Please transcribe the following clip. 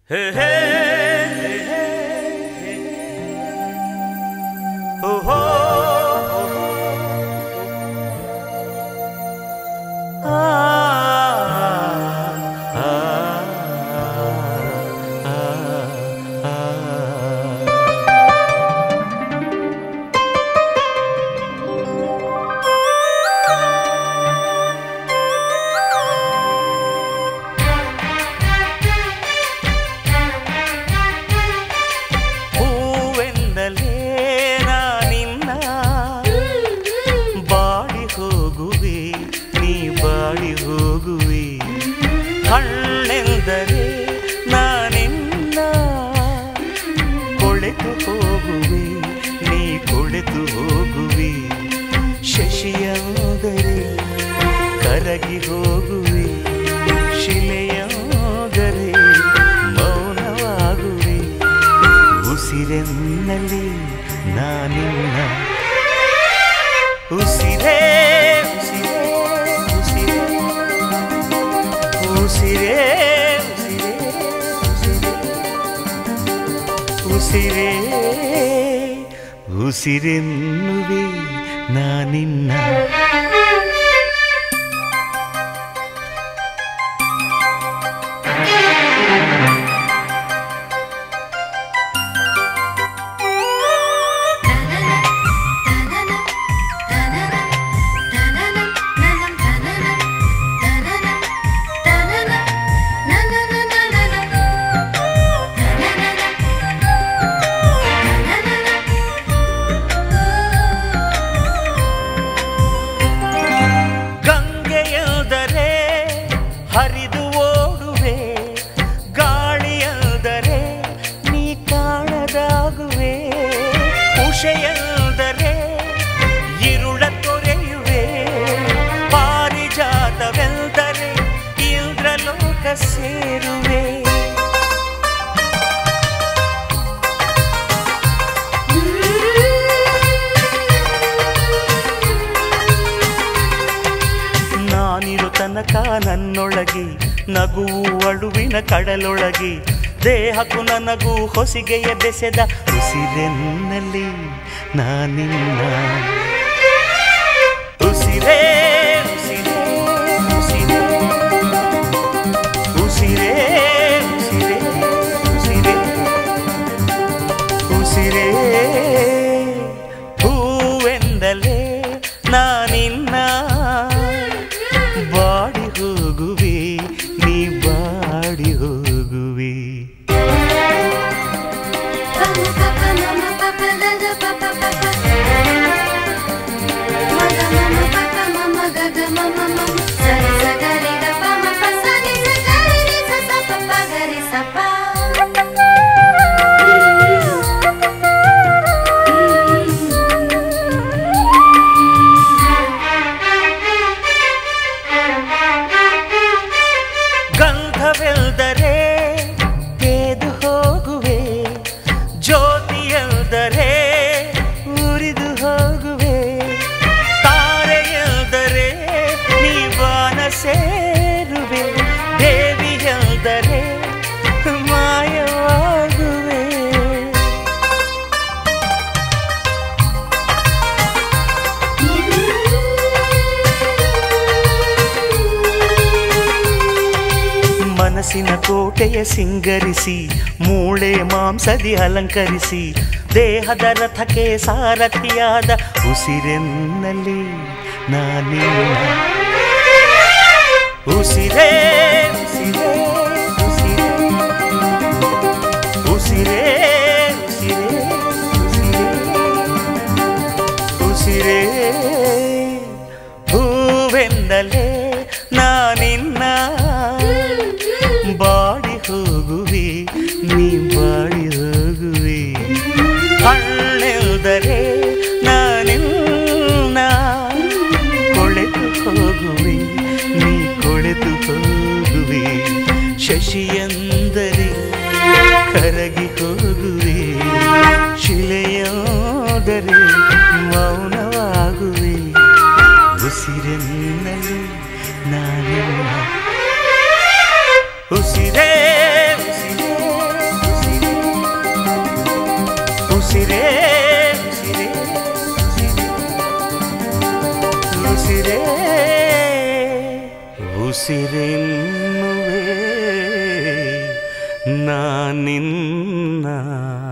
ಹೇ ಹೇ ಹೇ ಹೇ ಹೋ ಹೋ ಆ ಆ ಆ ಹೂವೆಂದಲೇ ನಾನಿನ್ನ ಬಾಡಿ ಹೋಗುವೆ ನೀ ಬಾಡಿ ಹೋಗುವೆ ಹಣ್ಣೆಂದರೆ ನಾನಿನ್ನ ಕೊಳೆತು ಹೋಗುವೆ ನೀ ಕೊಳೆತು ಹೋಗುವೆ ಶಶಿಯಾದರೆ ಕರಗಿ ಹೋಗುವೆ ಶಿಲೆಯಾದರೆ ಮೌನವಾಗುವೆ ಉಸಿರೆನ್ನಲಿ ನಾನಿನ್ನ ಉಸಿರೇ ಉಸಿರೇ ಉಸಿರೇ ಉಸಿರೇ ಉಸಿರೇ ಉಸಿರೇ ಉಸಿರೆನ್ನುವೆ ನಾನಿನ್ನ ಗಂಗೆಯೆಂದರೆ ಹರಿದು ಓಡುವೆ ಗಾಳಿಯೆಂದರೆ ನೀ ಕಾಣದಾಗುವೆ ಉಷೆಯೆಂದರೆ ಇರುಳ ತೊರೆಯುವೆ ಪಾರಿಜಾತವೆಂದರೆ ಇಂದ್ರಲೋಕ ಸೇರುವೆ ನಾನಿರು ತನಕ ನನ್ನೊಳಗೆ ನಗುವು ಅಳುವಿನ ಕಡಲೊಳಗೆ ದೇಹಕ್ಕೂ ನನಗೂ ಹೊಸಿಗೆಯ ಬೆಸೆದ ಉಸಿರೆನ್ನಲ್ಲಿ ನಾನಿನ್ನ ಉಸಿರೇ ಉಸಿರೇ ಉಸಿರೇ ಉಸಿರೇ ಉಸಿರೇ ಉಸಿರೇ ಉಸಿರೇ ಹೂವೆಂದಲೇ ನಾನಿನ್ನ ಬಾಡಿ ಹೋಗುವೆ ನೀ ಬಾಡಿ ಹೋಗುವೆ ಗಂಧವೆಲ್ದರೆ ತೇದು ಹೋಗುವೆ ಜ್ಯೋತಿಯೆಲ್ದರೆ ಉರಿದು ಹೋಗುವೆ ತಾರೆಯೆಲ್ದರೆ ನೀವಾನ ಸೇರುವೆ ದೇವಿಯೆಲ್ದರೆ ಮಾಯವಾಗುವೆ ಮನಸ್ಸಿನ ಕೋಟೆಯ ಸಿಂಗರಿಸಿ ಮೂಳೆ ಮಾಂಸದಿ ಅಲಂಕರಿಸಿ ದೇಹದ ರಥಕ್ಕೆ ಸಾರಥಿಯಾದ ಉಸಿರೆನ್ನಲ್ಲಿ ನಾನಿನ್ನ ಉಸಿರೇ ಉಸಿರೇ ಉಸಿರೇ ಉಸಿರೇ ಉಸಿರೇ ಉಸಿರೇ ಉಸಿರೇ ಹೂವೆಂದಲೇ ನಾನಿನ್ನ ಬಾಡಿ ಹೋಗುವೆ ನೀ ಬಾಡಿ ಹೋಗುವೆ ಹಣ್ಣೆಲ್ದರೆ ನಾನಿನ್ನ ಕೊಳೆತು ಹೋಗುವೆ ನೀ ಕೊಳೆತು ಹೋಗುವೆ ಶಶಿಯಂದರೆ ಕರಗಿ ಹೋಗುವೆ ಶಿಲೆಯಾದರೆ ಮೌನವಾಗುವೆ ಉಸಿರೆನ್ನಲು ನಾನಿನ್ನ ಉಸಿರೇ ಉಸಿರೇ ಉಸಿರೇ ಉಸಿರೇ ಉಸಿರೇ ಉಸಿರೆನ್ನುವೆ ನಾನಿನ್ನ